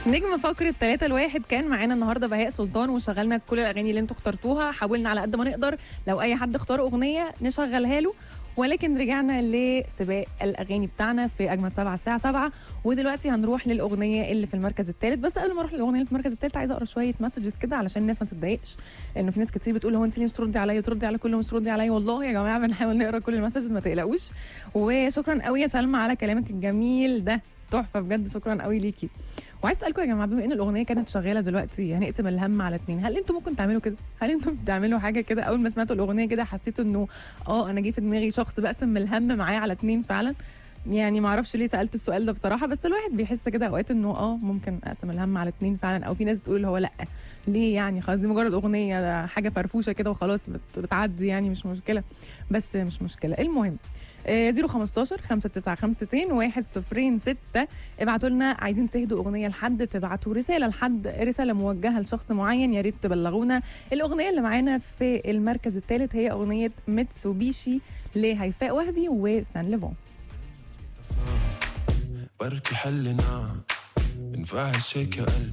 نجم فقرة ثلاثة الواحد كان معانا النهارده بهاء سلطان وشغلنا كل الاغاني اللي انتوا اخترتوها حاولنا على قد ما نقدر لو اي حد اختار اغنيه نشغلها له ولكن رجعنا لسباق الاغاني بتاعنا في اجمل سبعة الساعه 7 ودلوقتي هنروح للاغنيه اللي في المركز الثالث بس قبل ما اروح للاغنيه اللي في المركز الثالث عايزه اقرا شويه مسجز كده علشان الناس ما تتضايقش لانه في ناس كتير بتقول هو انت ليه مش تردي عليا تردي على كله مش تردي عليا والله يا جماعه بنحاول نقرا كل المسجز ما تقلقوش وشكرا قوي يا سلمى على كلامك الجميل ده تحفه بجد شكرا قوي ليكي وعايز اسالكم يا جماعه بما ان الاغنيه كانت شغاله دلوقتي هنقسم الهم على اتنين هل انتم ممكن تعملوا كده هل انتم بتعملوا حاجه كده اول ما سمعتوا الاغنيه كده حسيتوا انه اه انا جه في دماغي شخص بقسم الهم معاه على اتنين فعلا يعني ما اعرفش ليه سالت السؤال ده بصراحه بس الواحد بيحس كده اوقات انه اه ممكن اقسم الهم على اتنين فعلا او في ناس تقول اللي هو لا ليه يعني خلاص دي مجرد اغنيه ده حاجه فرفوشه كده وخلاص بت- بتعدي يعني مش مشكله بس مش مشكله المهم آه، 015 5952 106 ابعتوا لنا عايزين تهدوا اغنيه لحد تبعتوا رساله لحد رساله موجهه لشخص معين يا ريت تبلغونا الاغنيه اللي معانا في المركز الثالث هي اغنيه ميتسوبيشي لهيفاء وهبي وسان ليفون بركي حلنا بنفعل شيك يا قلبي